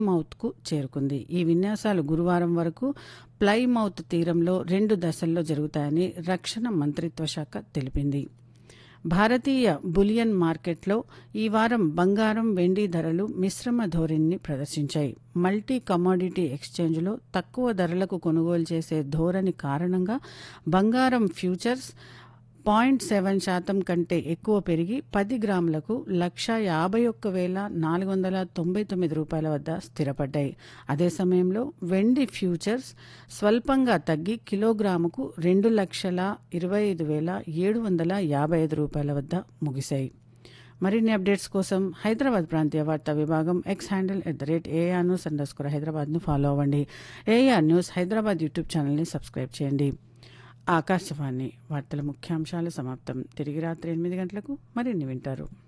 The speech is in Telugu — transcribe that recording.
మౌత్కు చేరుకుంది ఈ విన్యాసాలు గురువారం వరకు ప్లైమౌత్ తీరంలో రెండు దశల్లో జరుగుతాయని రక్షణ మంత్రిత్వ శాఖ తెలిపింది భారతీయ బులియన్ మార్కెట్లో ఈ వారం బంగారం వెండి ధరలు మిశ్రమ ధోరణిని ప్రదర్శించాయి మల్టీ కమోడిటీ ఎక్స్చేంజ్లో తక్కువ ధరలకు కొనుగోలు చేసే ధోరణి కారణంగా బంగారం ఫ్యూచర్స్ పాయింట్ సెవెన్ శాతం కంటే ఎక్కువ పెరిగి పది గ్రాములకు లక్ష యాభై ఒక్క వేల నాలుగు వందల తొంభై తొమ్మిది రూపాయల వద్ద స్థిరపడ్డాయి అదే సమయంలో వెండి ఫ్యూచర్స్ స్వల్పంగా తగ్గి కిలోగ్రాముకు రెండు లక్షల ఇరవై ఐదు వేల ఏడు వందల యాభై ఐదు రూపాయల వద్ద ముగిశాయి మరిన్ని అప్డేట్స్ కోసం హైదరాబాద్ ప్రాంతీయ వార్తా విభాగం X handle at the rate AIR news underscore స్కోర్ హైదరాబాద్ను ఫాలో అవ్వండి ఏఆర్ న్యూస్ హైదరాబాద్ యూట్యూబ్ ఛానల్ని సబ్స్క్రైబ్ చేయండి ఆకాశవాణి వార్తల ముఖ్యాంశాలు సమాప్తం తిరిగి రాత్రి ఎనిమిది గంటలకు మరిన్ని వింటారు